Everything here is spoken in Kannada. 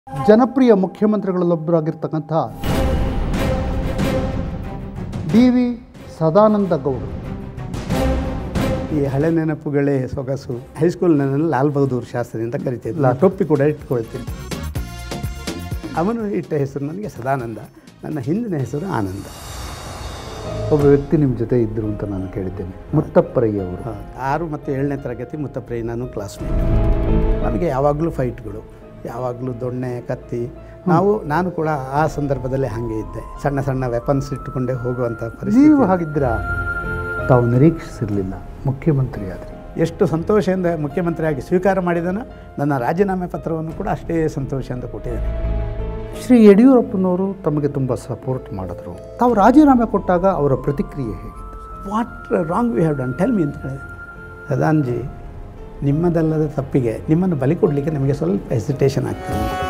ಜನಪ್ರಿಯ ಮುಖ್ಯಮಂತ್ರಿಗಳಲ್ಲೊಬ್ಬರಾಗಿರ್ತಕ್ಕಂಥ ಡಿ ವಿ ಸದಾನಂದ ಗೌಡರು ಈ ಹಳೆ ನೆನಪುಗಳೇ ಸೊಗಸು ಹೈಸ್ಕೂಲ್ ನನ್ನನ್ನು ಲಾಲ್ ಬಹದ್ದೂರ್ ಶಾಸ್ತ್ರಿ ಅಂತ ಕರಿತಿದ್ದ ಟೊಪ್ಪಿ ಕೂಡ ಇಟ್ಕೊಳ್ತೀನಿ ಅವನು ಇಟ್ಟ ಹೆಸರು ನನಗೆ ಸದಾನಂದ ನನ್ನ ಹಿಂದಿನ ಹೆಸರು ಆನಂದ ಒಬ್ಬ ವ್ಯಕ್ತಿ ನಿಮ್ಮ ಜೊತೆ ಇದ್ದರು ಅಂತ ನಾನು ಕೇಳಿದ್ದೇನೆ ಮುತ್ತಪ್ಪರಯ್ಯ ಅವರು ಹೌದು. ಆರು ಮತ್ತು ಏಳನೇ ತರಗತಿ ಮುತ್ತಪ್ರೈ ನಾನು ಕ್ಲಾಸ್ಮೇಟ್ ನಮಗೆ ಯಾವಾಗಲೂ ಫೈಟ್ಗಳು ಯಾವಾಗಲೂ ದೊಣ್ಣೆ ಕತ್ತಿ ನಾವು ನಾನು ಕೂಡ ಆ ಸಂದರ್ಭದಲ್ಲಿ ಹಾಗೆ ಇದ್ದೆ ಸಣ್ಣ ಸಣ್ಣ ವೆಪನ್ಸ್ ಇಟ್ಟುಕೊಂಡೇ ಹೋಗುವಂಥ ಪರಿಸ್ಥಿತಿ ನೀವು ಹಾಗಿದ್ದೀರ ತಾವು ನಿರೀಕ್ಷಿಸಿರಲಿಲ್ಲ ಮುಖ್ಯಮಂತ್ರಿ ಆದರೆ ಎಷ್ಟು ಸಂತೋಷದಿಂದ ಮುಖ್ಯಮಂತ್ರಿಯಾಗಿ ಸ್ವೀಕಾರ ಮಾಡಿದನೋ ನನ್ನ ರಾಜೀನಾಮೆ ಪತ್ರವನ್ನು ಕೂಡ ಅಷ್ಟೇ ಸಂತೋಷದಿಂದ ಕೊಟ್ಟಿದ್ದೇನೆ ಶ್ರೀ ಯಡಿಯೂರಪ್ಪನವರು ತಮಗೆ ತುಂಬ ಸಪೋರ್ಟ್ ಮಾಡಿದ್ರು ತಾವು ರಾಜೀನಾಮೆ ಕೊಟ್ಟಾಗ ಅವರ ಪ್ರತಿಕ್ರಿಯೆ ಹೇಗಿತ್ತು what wrong we have done tell me ಅಂತ ಹೇಳಿದೆ ಸದಾನ್ಜಿ ನಿಮ್ಮದಲ್ಲದ ತಪ್ಪಿಗೆ ನಿಮ್ಮನ್ನು ಬಲಿ ಕೊಡಲಿಕ್ಕೆ ನಿಮಗೆ ಸ್ವಲ್ಪ ಹೆಸಿಟೇಷನ್ ಆಗ್ತದೆ